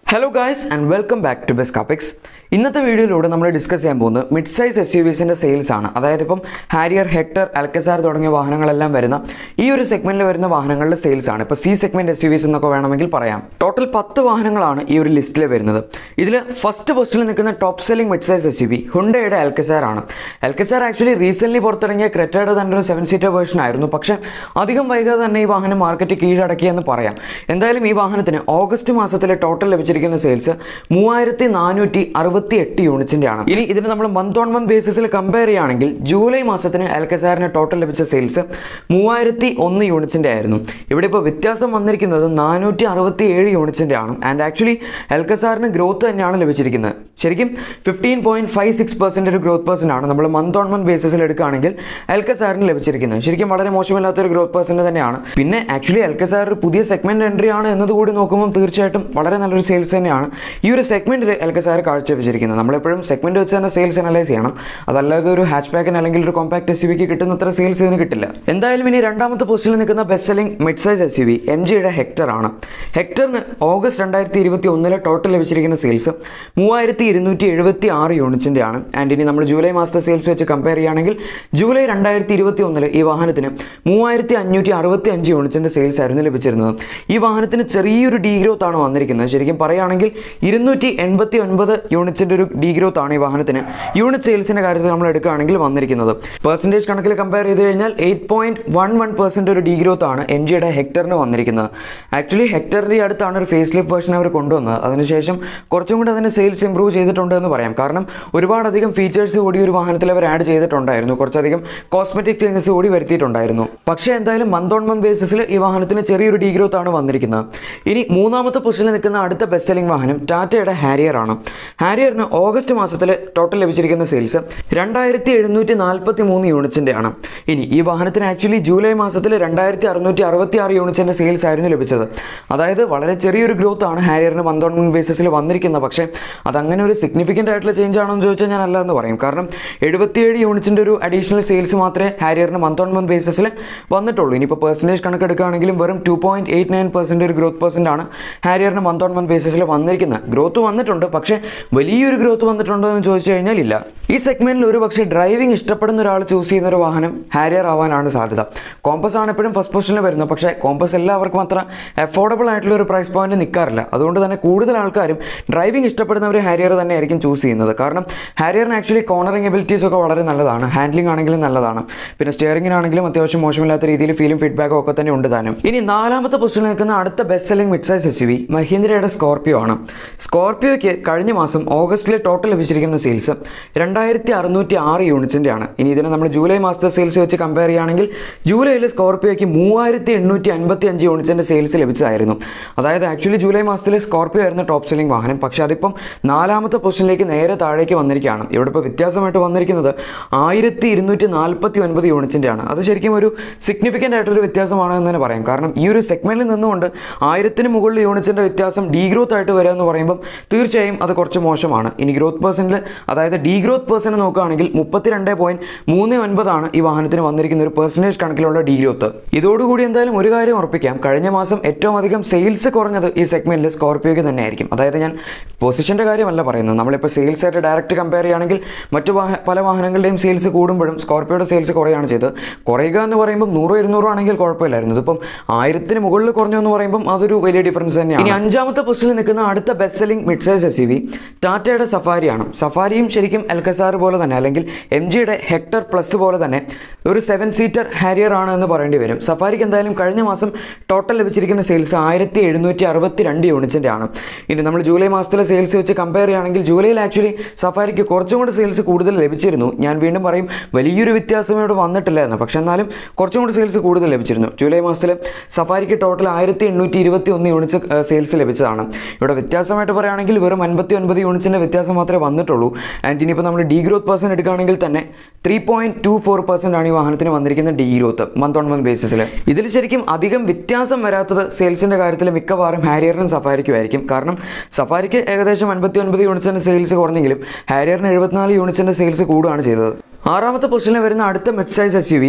hello guys and welcome back to best കാപ്പിക്സ് ഇന്നത്തെ വീഡിയോയിലൂടെ നമ്മൾ ഡിസ്കസ് ചെയ്യാൻ പോകുന്നത് മിഡ് സൈസ് എസ് യു വിസിൻ്റെ സെയിൽസ് ആണ് അതായത് ഇപ്പം ഹാരിയർ ഹെക്ടർ അൽക്കസാർ തുടങ്ങിയ വാഹനങ്ങളെല്ലാം വരുന്ന ഈ ഒരു സെഗ്മെന്റിൽ വരുന്ന വാഹനങ്ങളുടെ സെയിൽസ് ആണ് ഇപ്പോൾ C segment S U Vs എന്നൊക്കെ വേണമെങ്കിൽ പറയാം ടോട്ടൽ പത്ത് വാഹനങ്ങളാണ് ഈ ഒരു ലിസ്റ്റിൽ വരുന്നത് ഇതിൽ ഫസ്റ്റ് പൊസിഷനിൽ നിൽക്കുന്ന top selling mid size S U V ഹുണ്ടയുടെ അൽക്കസാർ ആണ് അൽക്കസാർ ആക്ച്വലി റീസെന്റ് പുറത്തിറങ്ങിയ ക്രെറ്റയുടെ തന്നെ ഒരു സെവൻ സീറ്റർ വേർഷൻ ആയിരുന്നു പക്ഷേ അധികം വൈകാതെ തന്നെ ഈ വാഹനം മാർക്കറ്റ് കീഴടക്കിയെന്ന് പറയാം എന്തായാലും ഈ വാഹനത്തിന് ഓഗസ്റ്റ് മാസത്തിലെ ടോട്ടൽ ലഭിച്ചിരിക്കുന്ന സെയിൽസ് മൂവായിരത്തി നാനൂറ്റി അറുപത്തി എട്ട് യൂണിറ്റിന്റെ ആണ് ഇനി ഇതിന് നമ്മൾ മന്ത് ഓൺ മന്ത് ബേസിസിൽ കമ്പയർ ചെയ്യുകയാണെങ്കിൽ ജൂലൈ മാസത്തിന് അൽക്കസാറിന് ടോട്ടൽ ലഭിച്ച സെയിൽസ് മൂവായിരത്തി ഒന്ന് യൂണിറ്റിന്റെ ആയിരുന്നു ഇവിടെ ഇപ്പോൾ വ്യത്യാസം വന്നിരിക്കുന്നത് നാനൂറ്റി അറുപത്തി ഏഴ് യൂണിറ്റിന്റെ ആണ് ആൻഡ് ആക്ച്വലി അൽക്കസാറിന് ഗ്രോത്ത് തന്നെയാണ് ലഭിച്ചിരിക്കുന്നത് ശരിക്കും fifteen point five six percent ഒരു ഗ്രോത്ത് പേഴ്സൺ ആണ് നമ്മൾ മന്ത് ഓൺ മന്ത് ബേസിസിൽ എടുക്കുകയാണെങ്കിൽ അൽക്കസാറിന് ലഭിച്ചിരിക്കുന്നത് ശരിക്കും വളരെ മോശമില്ലാത്ത ഒരു ഗ്രോത്ത് പേഴ്സൻ്റ് തന്നെയാണ് പിന്നെ ആക്ച്വലി അൽക്കസാർ ഒരു പുതിയ സെഗ്മെന്റ് എൻട്രി ആണ് എന്നതുകൂടി നോക്കുമ്പോൾ തീർച്ചയായിട്ടും വളരെ നല്ലൊരു സെയിൽസ് തന്നെയാണ് ഈ ഒരു സെഗ്മെന്റിൽ എൽക്കസാർ കാഴ്ചവെച്ചിരിക്കുന്നത് നമ്മളെപ്പോഴും സെഗ്മെന്റ് വെച്ച് തന്നെ സെയിൽസ് അനലൈസ് ചെയ്യണം അതല്ലാതെ ഒരു ഹാച്ച് പാക്കിന് അല്ലെങ്കിൽ ഒരു കോമ്പാക്ട് എസ് യു വിക്ക് കിട്ടുന്നത്ര സെയിൽസ് ഇതിന് കിട്ടില്ല എന്തായാലും ഇനി രണ്ടാമത്തെ പൊസിഷനിൽ നിൽക്കുന്ന best selling mid size S U V M ജിയുടെ ഹെക്ടർ ആണ് ഹെക്ടറിന് ഓഗസ്റ്റ് രണ്ടായിരത്തി ഇരുപത്തി ഒന്നിലെ ടോട്ടൽ ലഭിച്ചിരിക്കുന്ന സെയിൽസ് മൂവായിരത്തി ഇരുന്നൂറ്റി എഴുപത്തി ആറ് യൂണിറ്റിൻ്റെ ആണ് ആൻഡ് ഇനി നമ്മൾ ജൂലൈ മാസത്തെ സെയിൽസ് വെച്ച് കമ്പയർ ചെയ്യുകയാണെങ്കിൽ ജൂലൈ രണ്ടായിരത്തി ഇരുപത്തി ഒന്നിൽ ഈ വാഹനത്തിന് മൂവായിരത്തി അഞ്ഞൂറ്റി അറുപത്തി അഞ്ച് യൂണിറ്റിൻ്റെ സെയിൽസ് ആയിരുന്നു ലഭിച്ചിരുന്നത് ഈ വാഹനത്തിന് ചെറിയൊരു ഡീഗ്രോത്ത് ആണ് വന്നിരിക്കുന്നത് ശരിക്കും പറയുകയാണെങ്കിൽ ഇരുന്നൂറ്റി എൺപത്തി ഒൻപത് യൂണിറ്റിൻ്റെ ഒരു ഡീഗ്രോത്ത് ആണ് ഈ വാഹനത്തിന് യൂണിറ്റ് സെയിൽസിൻ്റെ കാര്യത്തിൽ നമ്മൾ എടുക്കുകയാണെങ്കിൽ വന്നിരിക്കുന്നത് പെർസെൻറ്റേജ് കണക്കിൽ കമ്പയർ ചെയ്ത് കഴിഞ്ഞാൽ eight point one one percent ഒരു ഡീഗ്രോത്ത് ആണ് എം ജിയുടെ ഹെക്ടറിന് വന്നിരിക്കുന്നത് ആക്ച്വലി ഹെക്ടറിൻ്റെ അടുത്താണ് ഒരു ഫേസ് ലിഫ്റ്റ് വേർഷൻ അവർ കൊണ്ടുവന്നത് അതിനുശേഷം കുറച്ചും കൂടി അതിന് സെയിൽസ് ഇമ്പ്രൂവ് ചെയ്തിട്ടുണ്ട് എന്ന് പറയാം കാരണം ഒരുപാടധികം ഫീച്ചേഴ്സ് കൂടി ഒരു വാഹനത്തിൽ അവർ ആഡ് ചെയ്തിട്ടുണ്ടായിരുന്നു കുറച്ചധികം കോസ്മെറ്റിക് ചേഞ്ചസ് കൂടി വരുത്തിയിട്ടുണ്ടായിരുന്നു പക്ഷേ എന്തായാലും മന്ത് ഓൺ മന്ത് ബേസിസിൽ ഈ വാഹനത്തിന് ചെറിയൊരു ഡീഗ്രോത്ത് ആണ് വന്നിരിക്കുന്നത് ഇനി മൂന്നാമത്തെ പൊസിഷനിൽ നിൽക്കുന്ന അടുത്ത ബെസ്റ്റ് സെല്ലിംഗ് വാഹനം ടാറ്റയുടെ ഹാരിയർ ആണ് ഹാരിയറിന് ഓഗസ്റ്റ് മാസത്തിൽ ടോട്ടൽ ലഭിച്ചിരിക്കുന്ന സെയിൽസ് രണ്ടായിരത്തി എഴുന്നൂറ്റി നാൽപ്പത്തി മൂന്ന് യൂണിറ്റിൻ്റെ ആണ് ഇനി ഈ വാഹനത്തിന് ആക്ച്വലി ജൂലൈ മാസത്തിൽ രണ്ടായിരത്തി അറുന്നൂറ്റി അറുപത്തി ആറ് യൂണിറ്റിൻ്റെ സെയിൽസ് ആയിരുന്നു ലഭിച്ചത് അതായത് വളരെ ചെറിയൊരു ഗ്രോത്ത് ആണ് ഹാരിയറിന് മന്ത് ഓൺ മന്ത് ബേസിസിൽ വന്നിരിക്കുന്നത് പക്ഷേ അതങ്ങനെ ഒരു സിഗ്നിഫിക്കൻ്റ് ആയിട്ടുള്ള ചേഞ്ച് ആണോ എന്ന് ചോദിച്ചാൽ ഞാൻ അല്ല എന്ന് പറയും കാരണം എഴുപത്തിയേഴ് യൂണിറ്റിൻ്റെ ഒരു അഡീഷണൽ സെയിൽസ് മാത്രമേ ഹാരിയറിന് മന്ത് ഓൺ മന്ത് ബേസിസിൽ വന്നിട്ടുള്ളൂ ഇനിയിപ്പോൾ പെർസെൻറ്റേജ് കണക്കെടുക്കുകയാണെങ്കിലും വെറും two point eight nine percent ഒരു ഗ്രോത്ത് പെർസെൻ്റ് ആണ് ഹാരിയറിന് മന്ത് ഓൺ മന്ത് ബേസിസിൽ വന്നിരിക്കുന്നത് ഗ്രോത്ത് വന്നിട്ടുണ്ട് പക്ഷേ വലിയൊരു ഗ്രോത്ത് വന്നിട്ടുണ്ടോ എന്ന് ചോദിച്ചു കഴിഞ്ഞാൽ ഇല്ല ഈ സെഗ്മെൻറ്റിൽ ഒരു പക്ഷേ ഡ്രൈവിംഗ് ഇഷ്ടപ്പെടുന്ന ഒരാൾ ചൂസ് ചെയ്യുന്ന ഒരു വാഹനം ഹാരിയർ ആവാനാണ് സാധ്യത കോമ്പസ് ആണ് എപ്പോഴും ഫസ്റ്റ് പൊസിഷനിൽ വരുന്നത് പക്ഷേ കോമ്പസ് എല്ലാവർക്കും അത്ര അഫോർഡബിൾ ആയിട്ടുള്ള ഒരു പ്രൈസ് പോയിന്റ് നിൽക്കാറില്ല അതുകൊണ്ട് തന്നെ കൂടുതൽ ആൾക്കാരും ഡ്രൈവിംഗ് ഇഷ്ടപ്പെടുന്നവർ ഹാരിയർ തന്നെ ആയിരിക്കും ചൂസ് ചെയ്യുന്നത് കാരണം ഹാരിയറിന് ആക്ച്വലി കോർണറിംഗ് എബിലിറ്റീസ് ഒക്കെ വളരെ നല്ലതാണ് ഹാൻഡ്ലിംഗ് ആണെങ്കിലും നല്ലതാണ് പിന്നെ സ്റ്റിയറിംഗിനാണെങ്കിലും അത്യാവശ്യം മോശമില്ലാത്ത രീതിയിൽ ഫീലും ഫീഡ്ബാക്കും ഒക്കെ തന്നെ ഉണ്ട് താനും ഇനി നാലാമത്തെ പൊസിഷനിൽ നിൽക്കുന്ന അടുത്ത best selling mid size S U V മഹീന്ദ്രയുടെ സ്കോർപ്പിയോ ആണ് സ്കോർപ്പിയോയ്ക്ക് കഴിഞ്ഞ മാസം ഓഗസ്റ്റിൽ ടോട്ടൽ ലഭിച്ചിരിക്കുന്ന സെയിൽസ് രണ്ടായിരത്തി അറുന്നൂറ്റി ആറ് യൂണിറ്റിൻ്റെ ആണ് ഇനി ഇതിനെ നമ്മൾ ജൂലൈ മാസത്തെ സെയിൽസ് വെച്ച് കമ്പയർ ചെയ്യുകയാണെങ്കിൽ ജൂലൈയിൽ സ്കോർപ്പിയോയ്ക്ക് മൂവായിരത്തി എണ്ണൂറ്റി അൻപത്തി അഞ്ച് യൂണിറ്റിൻ്റെ സെയിൽസ് ലഭിച്ചതായിരുന്നു അതായത് ആക്ച്വലി ജൂലൈ മാസത്തിൽ സ്കോർപ്പിയോ ആയിരുന്നു ടോപ്പ് സെല്ലിംഗ് വാഹനം പക്ഷേ അതിപ്പം നാലാമത്തെ പൊസിഷനിലേക്ക് നേരെ താഴേക്ക് വന്നിരിക്കുകയാണ് ഇവിടെ ഇപ്പോൾ വ്യത്യാസമായിട്ട് വന്നിരിക്കുന്നത് ആയിരത്തി ഇരുന്നൂറ്റി നാൽപ്പത്തി ഒൻപത് യൂണിറ്റിൻ്റെ ആണ് അത് ശരിക്കും ഒരു സിഗ്നിഫിക്കൻ്റ് ആയിട്ടൊരു വ്യത്യാസമാണ് എന്ന് തന്നെ പറയാം കാരണം ഈ ഒരു സെഗ്മെൻറ്റിൽ നിന്നുകൊണ്ട് ആയിരത്തിന് മുകളിൽ യൂണിറ്റിൻ്റെ വ്യത്യാസം ഡീഗ്രോത്ത് ആയിട്ട് വരിക എന്ന് പറയുമ്പം തീർച്ചയായും അത് കുറച്ച് മോശമാണ് ഇനി ഗ്രോത്ത് പേഴ്സൻറ്റിൽ അതായത് ഡീഗ്രോത്ത് പേഴ്സൺ നോക്കുകയാണെങ്കിൽ മുപ്പത്തിരണ്ട് പോയിന്റ് മൂന്ന് ഒൻപതാണ് ഈ വാഹനത്തിന് വന്നിരിക്കുന്ന ഒരു പെർസെൻറ്റേജ് കണക്കിലുള്ള ഡീഗ്രോത്ത് ഇതോടുകൂടി എന്തായാലും ഒരു കാര്യം ഉറപ്പിക്കാം കഴിഞ്ഞ മാസം ഏറ്റവും അധികം സെയിൽസ് കുറഞ്ഞത് ഈ സെഗ്മെൻറ്റിൽ സ്കോർപ്പിയോയ്ക്ക് തന്നെ ആയിരിക്കും അതായത് ഞാൻ പൊസിഷൻ്റെ കാര്യമല്ല പറയുന്നത് നമ്മളിപ്പോൾ സെയിൽസ് ആയിട്ട് ഡയറക്റ്റ് കമ്പയർ ചെയ്യുകയാണെങ്കിൽ മറ്റു വാഹ പല വാഹനങ്ങളുടെയും സെയിൽസ് കൂടുമ്പോഴും സ്കോർപ്പിയോയുടെ സെയിൽസ് കുറയാണ് ചെയ്തത് കുറയുക എന്ന് പറയുമ്പോൾ നൂറോ ഇരുന്നൂറോ ആണെങ്കിൽ കുഴപ്പമില്ലായിരുന്നു ഇതിപ്പം ആയിരത്തിന് മുകളിൽ കുറഞ്ഞു എന്ന് പറയുമ്പോൾ അതൊരു വലിയ ഡിഫറൻസ് തന്നെയാണ് ഇനി അഞ്ചാമത്തെ പൊസിഷനിൽ നിൽക്കുന്ന അടുത്ത best selling mid size S U V ടാറ്റയുടെ സഫാരിയാണ് സഫാരിയും ശരിക്കും എൽക്കസാർ പോലെ തന്നെ അല്ലെങ്കിൽ എം ജിയുടെ ഹെക്ടർ പ്ലസ് പോലെ തന്നെ ഒരു സെവൻ സീറ്റർ ഹാരിയർ ആണ് എന്ന് പറയേണ്ടി വരും സഫാരിക്ക് എന്തായാലും കഴിഞ്ഞ മാസം ടോട്ടൽ ലഭിച്ചിരിക്കുന്ന സെയിൽസ് ആയിരത്തി എഴുന്നൂറ്റി അറുപത്തി രണ്ട് യൂണിറ്റിൻ്റെ ആണ് ഇനി നമ്മൾ ജൂലൈ മാസത്തിലെ സെയിൽസ് വെച്ച് കമ്പയർ ചെയ്യുകയാണെങ്കിൽ ജൂലൈയിൽ ആക്ച്വലി സഫാരിക്ക് കുറച്ചും കൂടി സെയിൽസ് കൂടുതൽ ലഭിച്ചിരുന്നു ഞാൻ വീണ്ടും പറയും വലിയൊരു വ്യത്യാസം ഇവിടെ വന്നിട്ടില്ലായിരുന്നു പക്ഷേ എന്നാലും കുറച്ചും കൂടി സെയിൽസ് കൂടുതൽ ലഭിച്ചിരുന്നു ജൂലൈ മാസത്തിൽ സഫാരിക്ക് ടോട്ടൽ ആയിരത്തി എണ്ണൂറ്റി ഇരുപത്തി ഒന്ന് യൂണിറ്റ്സ് സെയിൽസ് ലഭിച്ചതാണ് ഇവിടെ വ്യത്യാസമായിട്ട് പറയുകയാണെങ്കിൽ വെറും അൻപത്തി ഒൻപത് യൂണിറ്റ്സിൻ്റെ വ്യത്യാസം മാത്രമേ വന്നിട്ടുള്ളൂ ആൻഡ് ഇനിയിപ്പോൾ നമ്മൾ ഡി ഗ്രോത്ത് പെർസെൻറ്റ് എടുക്കുകയാണെങ്കിൽ തന്നെ three point two four percent ആണ് ഈ വാഹനത്തിന് വന്നിരിക്കുന്ന degrowth month on month ബേസിസിൽ ഇതിൽ ശരിക്കും അധികം വ്യത്യാസം വരാത്തത് സെയിൽസിൻ്റെ കാര്യത്തിൽ മിക്കവാറും ഹാരിയറിനും സഫാരിക്കും ആയിരിക്കും കാരണം സഫാരിക്ക് ഏകദേശം അൻപത്തി ഒൻപത് യൂണിറ്റ്സിൻ്റെ സെയിൽസ് കുറഞ്ഞെങ്കിലും ഹാരിയറിന് എഴുപത്തിനാല് യൂണിറ്റ്സിൻ്റെ സെയിൽസ് കൂടുകയാണ് ചെയ്തത് ആറാമത്തെ പൊസിഷനിൽ വരുന്ന അടുത്ത mid size S U V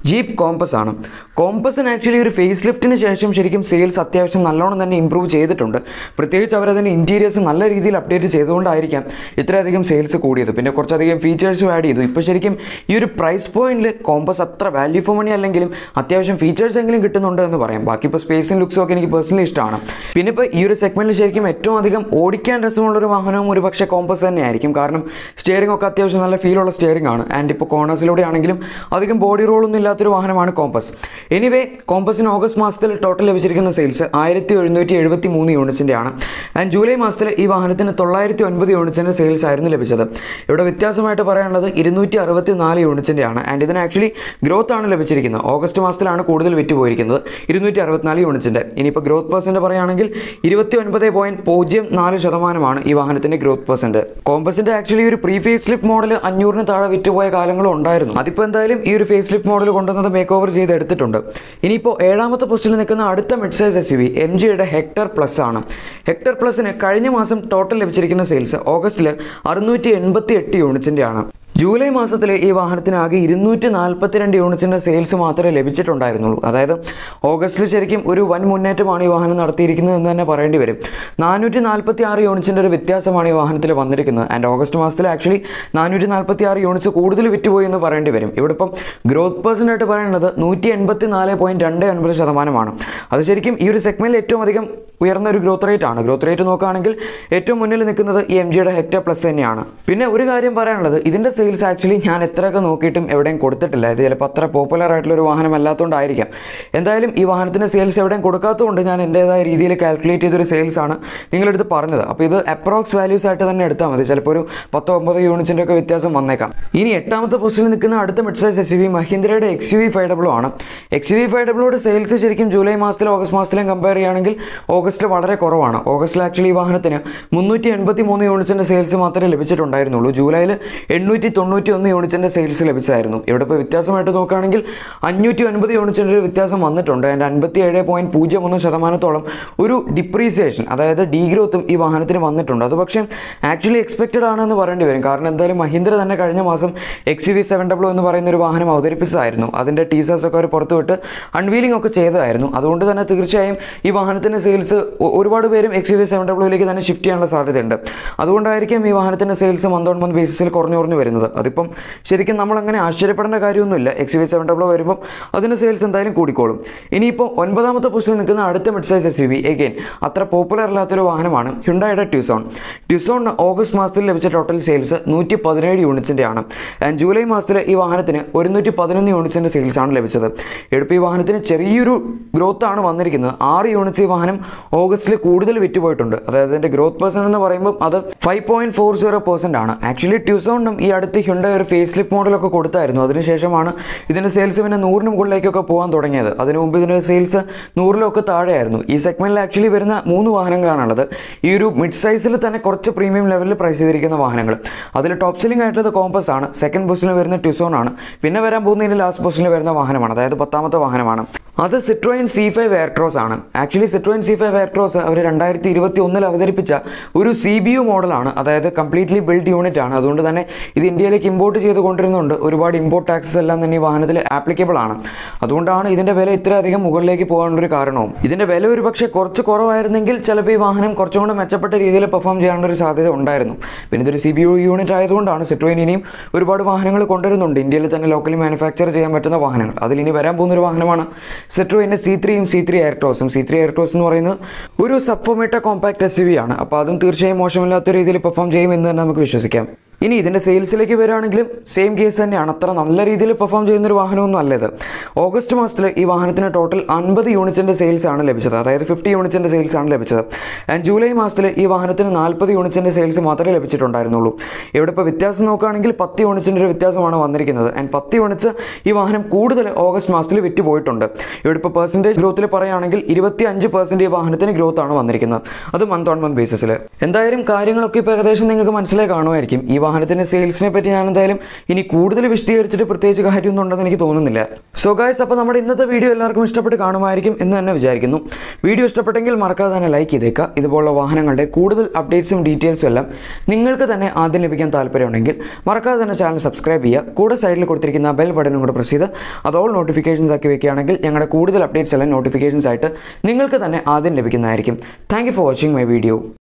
Jeep Compass ആണ് കോമ്പസിന് ആക്ച്വലി ഒരു ഫേസ് ലിഫ്റ്റിന് ശേഷം ശരിക്കും സെയിൽസ് അത്യാവശ്യം നല്ലോണം തന്നെ ഇമ്പ്രൂവ് ചെയ്തിട്ടുണ്ട് പ്രത്യേകിച്ച് അവരതിൻ്റെ ഇൻറ്റീരിയേഴ്സ് നല്ല രീതിയിൽ അപ്ഡേറ്റ് ചെയ്തുകൊണ്ടായിരിക്കാം ഇത്രയധികം സെയിൽസ് കൂടിയത് പിന്നെ കുറച്ചധികം ഫീച്ചേഴ്സും ആഡ് ചെയ്തു ഇപ്പോൾ ശരിക്കും ഈ ഒരു പ്രൈസ് പോയിന്റിൽ കോമ്പസ് അത്ര വാല്യൂ ഫോർ മണി അല്ലെങ്കിലും അത്യാവശ്യം ഫീച്ചേഴ്സ് എങ്കിലും കിട്ടുന്നുണ്ട് എന്ന് പറയാം ബാക്കി ഇപ്പോൾ സ്പേസും ലുക്സും ഒക്കെ എനിക്ക് പേഴ്സണലി ഇഷ്ടമാണ് പിന്നെ ഇപ്പോൾ ഈ ഒരു സെഗ്മെൻറ്റിൽ ശരിക്കും ഏറ്റവും അധികം ഓടിക്കാൻ രസമുള്ളൊരു വാഹനവും ഒരു പക്ഷേ കോമ്പസ് തന്നെയായിരിക്കും കാരണം സ്റ്റിയറിംഗ് ഒക്കെ അത്യാവശ്യം നല്ല ഫീലുള്ള സ്റ്റിയറിംഗ് ആണ് ആൻഡ് ഇപ്പോൾ കോർണേഴ്സിലൂടെ ആണെങ്കിലും അധികം ബോഡി റോളൊന്നും ഇല്ലാത്തൊരു വാഹനമാണ് കോമ്പസ് എനിവേ കോമ്പസിന് ഓഗസ്റ്റ് മാസത്തിൽ ടോട്ടൽ ലഭിച്ചിരിക്കുന്ന സെയിൽസ് ആയിരത്തി എഴുന്നൂറ്റി എഴുപത്തി മൂന്ന് യൂണിറ്റ്സിൻ്റെ ആണ് ആൻഡ് ജൂലൈ മാസത്തിൽ ഈ വാഹനത്തിന് തൊള്ളായിരത്തി ഒൻപത് യൂണിറ്റ്സിൻ്റെ സെയിൽസ് ആയിരുന്നു ലഭിച്ചത് ഇവിടെ വ്യത്യാസമായിട്ട് പറയാനുള്ളത് ഇരുന്നൂറ്റി അറുപത്തി നാല് യൂണിറ്റ്സിൻ്റെ ആണ് ആൻഡ് ഇതിന് ആക്ച്വലി ഗ്രോത്ത് ആണ് ലഭിച്ചിരിക്കുന്നത് ഓഗസ്റ്റ് മാസത്തിലാണ് കൂടുതൽ വിറ്റ് പോയിരിക്കുന്നത് ഇരുന്നൂറ്റി അറുപത്തിനാല് യൂണിറ്റ്സിൻ്റെ ഇനിയിപ്പോൾ ഗ്രോത്ത് പെർസെൻറ്റ് പറയുകയാണെങ്കിൽ ഇരുപത്തി ഒൻപത് പോയിൻറ്റ് പൂജ്യം നാല് ശതമാനമാണ് ഈ വാഹനത്തിൻ്റെ ഗ്രോത്ത് പെർസെൻറ്റ് കോമ്പസിൻ്റെ ആക്ച്വലി ഒരു പ്രീ ഫേസ് ലിഫ്റ്റ് മോഡൽ അഞ്ഞൂറിന് താഴെ വിറ്റുപോയ കാലങ്ങളും ഉണ്ടായിരുന്നു അതിപ്പോൾ എന്തായാലും ഈ ഒരു ഫേസ് ലിഫ്റ്റ് മോഡൽ കൊണ്ടുവന്നത് മേക്ക് ഓവർ ചെയ്ത് എടുത്തിട്ടുണ്ട് ഇനിയിപ്പോൾ ഏഴാമത്തെ പൊസിഷനിൽ നിൽക്കുന്ന അടുത്ത mid size S U V M ജിയുടെ ഹെക്ടർ പ്ലസ് ആണ് ഹെക്ടർ പ്ലസിന് കഴിഞ്ഞ മാസം ടോട്ടൽ ലഭിച്ചിരിക്കുന്ന സെയിൽസ് ഓഗസ്റ്റിൽ അറുന്നൂറ്റി എൺപത്തി എട്ട് യൂണിറ്റ്സിൻ്റെ ആണ് ജൂലൈ മാസത്തിൽ ഈ വാഹനത്തിന് ആകെ ഇരുന്നൂറ്റി നാൽപ്പത്തിരണ്ട് യൂണിറ്റ്സിൻ്റെ സെയിൽസ് മാത്രമേ ലഭിച്ചിട്ടുണ്ടായിരുന്നുള്ളൂ അതായത് ഓഗസ്റ്റിൽ ശരിക്കും ഒരു വൻ മുന്നേറ്റമാണ് ഈ വാഹനം നടത്തിയിരിക്കുന്നത് എന്ന് തന്നെ പറയേണ്ടി വരും നാനൂറ്റി നാൽപ്പത്തി ആറ് യൂണിറ്റ്സിൻ്റെ ഒരു വ്യത്യാസമാണ് ഈ വാഹനത്തിൽ വന്നിരിക്കുന്നത് ആൻഡ് ഓഗസ്റ്റ് മാസത്തിൽ ആക്ച്വലി നാനൂറ്റി നാൽപ്പത്തി ആറ് യൂണിറ്റ്സ് കൂടുതൽ വിറ്റുപോയി എന്ന് പറയേണ്ടി വരും ഇവിടെ ഇപ്പം ഗ്രോത്ത് പേഴ്സൻ്റ് ആയിട്ട് പറയുന്നത് നൂറ്റി എൺപത്തി നാല് പോയിൻറ്റ് രണ്ട് ഒൻപത് ശതമാനമാണ് അത് ശരിക്കും ഈ ഒരു സെഗ്മെൻറ്റിൽ ഏറ്റവും അധികം ഉയർന്ന ഒരു ഗ്രോത്ത് റേറ്റ് ആണ് ഗ്രോത്ത് റേറ്റ് നോക്കുകയാണെങ്കിൽ ഏറ്റവും മുന്നിൽ നിൽക്കുന്നത് ഈ എം ജിയുടെ ഹെക്ടർ പ്ലസ് തന്നെയാണ് പിന്നെ ഒരു കാര്യം പറയാനുള്ളത് ഇതിൻ്റെ സെയിൽസ് ആക്ച്വലി ഞാൻ എത്രയൊക്കെ നോക്കിയിട്ടും എവിടെയും കൊടുത്തിട്ടില്ല ഇത് ചിലപ്പോൾ അത്ര പോപ്പുലർ ആയിട്ടുള്ള ഒരു വാഹനം അല്ലാത്തതുകൊണ്ടായിരിക്കാം എന്തായാലും ഈ വാഹനത്തിന് സെയിൽസ് എവിടെയും കൊടുക്കാത്തതുകൊണ്ട് ഞാൻ എൻ്റേതായ രീതിയിൽ കാൽക്കുലേറ്റ് ചെയ്തൊരു സെയിൽസ് ആണ് നിങ്ങളെടുത്ത് പറഞ്ഞത് അപ്പോൾ ഇത് അപ്രോക്സ് വാല്യൂസ് ആയിട്ട് തന്നെ എടുത്താൽ മതി ചിലപ്പോൾ ഒരു പത്തോ ഒമ്പതോ യൂണിറ്റിൻ്റെ ഒക്കെ വ്യത്യാസം വന്നേക്കാം ഇനി എട്ടാമത്തെ പൊസിഷനിൽ നിൽക്കുന്ന അടുത്ത mid size S U V മഹീന്ദ്രയുടെ X U V five W ആണ് എക്സ് യു വി ഫൈവ് ഡബ്ല്യൂടെ സെയിൽസ് ശരിക്കും ജൂലൈ മാസത്തിലും ഓഗസ്റ്റ് മാസത്തിലും കമ്പയർ ചെയ്യുകയാണെങ്കിൽ ഓഗസ്റ്റിൽ വളരെ കുറവാണ് ഓഗസ്റ്റിൽ ആക്ച്വലി ഈ വാഹനത്തിന് മുന്നൂറ്റി എൺപത്തി മൂന്ന് യൂണിറ്റ്സിൻ്റെ സെയിൽസ് മാത്രമേ ലഭിച്ചിട്ടുണ്ടായിരുന്നുള്ളൂ ജൂലൈയിൽ എണ്ണൂറ്റി തൊണ്ണൂറ്റി ഒന്ന് യൂണിറ്റ്സിൻ്റെ സെയിൽസ് ലഭിച്ചായിരുന്നു ഇവിടെ ഇപ്പോൾ വ്യത്യാസമായിട്ട് നോക്കുകയാണെങ്കിൽ അഞ്ഞൂറ്റി ഒൻപത് യൂണിറ്റ്സിൻ്റെ ഒരു വ്യത്യാസം വന്നിട്ടുണ്ട് അതിൻ്റെ അൻപത്തി ഏഴ് പോയിൻറ്റ് പൂജ്യം ഒന്ന് ശതമാനത്തോളം ഒരു ഡിപ്രീസിയേഷൻ അതായത് ഡീഗ്രോത്തും ഈ വാഹനത്തിന് വന്നിട്ടുണ്ട് അത് പക്ഷേ ആക്ച്വലി എക്സ്പെക്റ്റഡ് ആണെന്ന് പറയേണ്ടി വരും കാരണം എന്തായാലും മഹീന്ദ്ര തന്നെ കഴിഞ്ഞ മാസം എക്സ് വി സെവൻ ഡബ്ല്യൂ എന്ന് പറയുന്ന ഒരു വാഹനം അവതരിപ്പിച്ചതായിരുന്നു അതിൻ്റെ ടീസേഴ്സ് ഒക്കെ അവർ പുറത്തുവിട്ട് അൺവീലിംഗ് ഒക്കെ ചെയ്തതായിരുന്നു അതുകൊണ്ട് തന്നെ തീർച്ചയായും ഈ വാഹനത്തിൻ്റെ സെയിൽസ് ഒരുപാട് പേരും എക്സ് വി സെവൻ ഡബ്ല്യൂയിലേക്ക് തന്നെ ഷിഫ്റ്റ് ചെയ്യാനുള്ള സാധ്യതയുണ്ട് അതുകൊണ്ടായിരിക്കും ഈ വാഹനത്തിൻ്റെ സെയിൽസ് മന്ത് ഓൺ മന്ത് ബേസിസിൽ കുറഞ്ഞു കുറഞ്ഞു വരുന്നത് അതിപ്പം ശരിക്കും നമ്മൾ അങ്ങനെ ആശ്ചര്യപ്പെടേണ്ട കാര്യമൊന്നുമില്ല എക്സ് വി സെവൻ ഡബ്ല്യൂ വരുമ്പോൾ അതിന് സെയിൽസ് എന്തായാലും കൂടിക്കോളും ഇനിയിപ്പോൾ ഒൻപതാമത്തെ പൊസിഷനിൽ നിൽക്കുന്ന അടുത്ത mid size S U V again അത്ര പോപ്പുലർ അല്ലാത്തൊരു വാഹനമാണ് ഹ്യുണ്ടായുടെ ട്യൂസോൺ ട്യൂസോൺ ഓഗസ്റ്റ് മാസത്തിൽ ലഭിച്ച ടോട്ടൽ സെയിൽസ് നൂറ്റി പതിനേഴ് യൂണിറ്റ്സിൻ്റെ ആണ് ആൻഡ് ജൂലൈ മാസത്തിൽ ഈ വാഹനത്തിന് ഒരുന്നൂറ്റി പതിനൊന്ന് യൂണിറ്റ്സിൻ്റെ സെയിൽസ് ആണ് ലഭിച്ചത് എടുപ്പ് ഈ വാഹനത്തിന് ചെറിയൊരു ഗ്രോത്ത് ആണ് വന്നിരിക്കുന്നത് ആറ് യൂണിറ്റ്സ് ഈ വാഹനം ഓഗസ്റ്റിൽ കൂടുതൽ വിറ്റുപോയിട്ടുണ്ട് അതായത് അതിൻ്റെ ഗ്രോത്ത് പെർസെൻറ്റ് എന്ന് പറയുമ്പോൾ അത് five point four zero percent ആണ് ആക്ച്വലി ട്യൂസോണിനും ഈ അടുത്ത് ഹ്യുണ്ട ഒരു ഫേസ് ലിഫ്റ്റ് മോഡലൊക്കെ കൊടുത്തായിരുന്നു അതിനുശേഷമാണ് ഇതിൻ്റെ സെയിൽസ് പിന്നെ നൂറിന് മുകളിലേക്കൊക്കെ പോകാൻ തുടങ്ങിയത് അതിനു മുമ്പ് ഇതിൻ്റെ സെയിൽസ് നൂറിലൊക്കെ താഴെയായിരുന്നു ഈ സെഗ്മെൻറ്റിൽ ആക്ച്വലി വരുന്ന മൂന്ന് വാഹനങ്ങളാണുള്ളത് ഈ ഒരു മിഡ് സൈസിൽ തന്നെ കുറച്ച് പ്രീമിയം ലെവലിൽ പ്രൈസ് ചെയ്തിരിക്കുന്ന വാഹനങ്ങൾ അതിൽ ടോപ്പ് സെല്ലിംഗ് ആയിട്ടുള്ളത് കോമ്പസ് ആണ് സെക്കൻഡ് പൊസിഷനിൽ വരുന്ന ട്യൂസോൺ ആണ് പിന്നെ വരാൻ പോകുന്നതിന് ലാസ്റ്റ് പൊസിഷനിൽ വരുന്ന വാഹനമാണ് അതായത് പത്താമത്തെ വാഹനമാണ് അത് സിട്രോയിൻ സി ഫൈവ് എയർക്രോസ് ആണ് actually Citroen C five Aircross അവർ രണ്ടായിരത്തി ഇരുപത്തി ഒന്നിൽ അവതരിപ്പിച്ച ഒരു സി ബി യു മോഡലാണ് അതായത് കംപ്ലീറ്റ്ലി ബിൽഡ് യൂണിറ്റ് ആണ് അതുകൊണ്ട് തന്നെ ഇത് ഇന്ത്യയിലേക്ക് ഇമ്പോർട്ട് ചെയ്ത് കൊണ്ടിരുന്നുണ്ട് ഒരുപാട് ഇമ്പോർട്ട് ടാക്സസ് എല്ലാം തന്നെ ഈ വാഹനത്തിൽ ആപ്ലിക്കബിൾ ആണ് അതുകൊണ്ടാണ് ഇതിൻ്റെ വില ഇത്രയധികം മുകളിലേക്ക് പോകാനുള്ളൊരു കാരണവും ഇതിൻ്റെ വില ഒരു പക്ഷേ കുറച്ച് കുറവായിരുന്നെങ്കിൽ ചിലപ്പോൾ ഈ വാഹനം കുറച്ചും കൂടെ മെച്ചപ്പെട്ട രീതിയിൽ പെർഫോം ചെയ്യാനുള്ളൊരു സാധ്യത ഉണ്ടായിരുന്നു പിന്നെ ഇതൊരു സി ബി യു യൂണിറ്റ് ആയതുകൊണ്ടാണ് സിട്രോയിൻ ഇനിയും ഒരുപാട് വാഹനങ്ങൾ കൊണ്ടുവരുന്നുണ്ട് ഇന്ത്യയിൽ തന്നെ ലോക്കലി മാനുഫാക്ചർ ചെയ്യാൻ പറ്റുന്ന വാഹനങ്ങൾ അതിൽ ഇനി വരാൻ പോകുന്ന ഒരു വാഹനമാണ് സെട്രോയിൻ്റെ സി ത്രീയും സി ത്രീ എയർക്രോസും സി ത്രീ എയർക്രോസ് എന്ന് പറയുന്നത് ഒരു സബ്ഫോമേറ്റ കോമ്പാക്ട് എസ് വി ആണ് അപ്പോൾ അതും തീർച്ചയായും മോശമില്ലാത്ത രീതിയിൽ പെർഫോം ചെയ്യുമെന്ന് തന്നെ നമുക്ക് വിശ്വസിക്കാം ഇനി ഇതിൻ്റെ സെയിൽസിലേക്ക് വരികയാണെങ്കിലും സെയിം കേസ് തന്നെയാണ് അത്ര നല്ല രീതിയിൽ പെർഫോം ചെയ്യുന്ന ഒരു വാഹനമൊന്നും അല്ല ഇത് ഓഗസ്റ്റ് മാസത്തിൽ ഈ വാഹനത്തിന് ടോട്ടൽ അൻപത് യൂണിറ്റ്സിൻ്റെ സെയിൽസ് ആണ് ലഭിച്ചത് അതായത് ഫിഫ്റ്റി യൂണിറ്റ്സിൻ്റെ സെയിൽസ് ആണ് ലഭിച്ചത് ആൻഡ് ജൂലൈ മാസത്തിൽ ഈ വാഹനത്തിന് നാൽപ്പത് യൂണിറ്റ്സിൻ്റെ സെയിൽസ് മാത്രമേ ലഭിച്ചിട്ടുണ്ടായിരുന്നുള്ളൂ ഇവിടെ ഇപ്പോൾ വ്യത്യാസം നോക്കുകയാണെങ്കിൽ പത്ത് യൂണിറ്റ്സിൻ്റെ ഒരു വ്യത്യാസമാണ് വന്നിരിക്കുന്നത് ആൻഡ് പത്ത് യൂണിറ്റ്സ് ഈ വാഹനം കൂടുതൽ ഓഗസ്റ്റ് മാസത്തിൽ വിറ്റ് പോയിട്ടുണ്ട് ഇവിടെ ഇപ്പോൾ പെർസെൻറ്റേജ് ഗ്രോത്തിൽ പറയുകയാണെങ്കിൽ ഇരുപത്തി അഞ്ച് പെർസെൻറ്റ് ഈ വാഹനത്തിന് ഗ്രോത്ത് ആണ് വന്നിരിക്കുന്നത് അത് മന്ത് ഓൺ മന്ത് ബേസിസിൽ എന്തായാലും കാര്യങ്ങളൊക്കെ ഇപ്പോൾ ഏകദേശം നിങ്ങൾക്ക് മനസ്സിലായി കാണുമായിരിക്കും ഈ വാഹനത്തിൻ്റെ സെയിൽസിനെ പറ്റി ഞാൻ എന്തായാലും ഇനി കൂടുതൽ വിശദീകരിച്ചിട്ട് പ്രത്യേകിച്ച് കാര്യമൊന്നും ഉണ്ടെന്ന് എനിക്ക് തോന്നുന്നില്ല സോ ഗായ്സ് അപ്പോൾ നമ്മുടെ ഇന്നത്തെ വീഡിയോ എല്ലാവർക്കും ഇഷ്ടപ്പെട്ട് കാണുമായിരിക്കും എന്ന് തന്നെ വിചാരിക്കുന്നു വീഡിയോ ഇഷ്ടപ്പെട്ടെങ്കിൽ മറക്കാതെ തന്നെ ലൈക്ക് ചെയ്തേക്കുക ഇതുപോലുള്ള വാഹനങ്ങളുടെ കൂടുതൽ അപ്ഡേറ്റ്സും ഡീറ്റെയിൽസും എല്ലാം നിങ്ങൾക്ക് തന്നെ ആദ്യം ലഭിക്കാൻ താല്പര്യമുണ്ടെങ്കിൽ മറക്കാതെ തന്നെ ചാനൽ സബ്സ്ക്രൈബ് ചെയ്യുക കൂടെ സൈഡിൽ കൊടുത്തിരിക്കുന്ന ബെൽ ബട്ടനും കൂടെ പ്രസ് ചെയ്ത് അത് ഓൾ നോട്ടിഫിക്കേഷൻസ് ആക്കി വെക്കുകയാണെങ്കിൽ ഞങ്ങളുടെ കൂടുതൽ അപ്ഡേറ്റ്സ് എല്ലാം നോട്ടിഫിക്കേഷൻസ് ആയിട്ട് നിങ്ങൾക്ക് തന്നെ ആദ്യം ലഭിക്കുന്നതായിരിക്കും thank for watching my video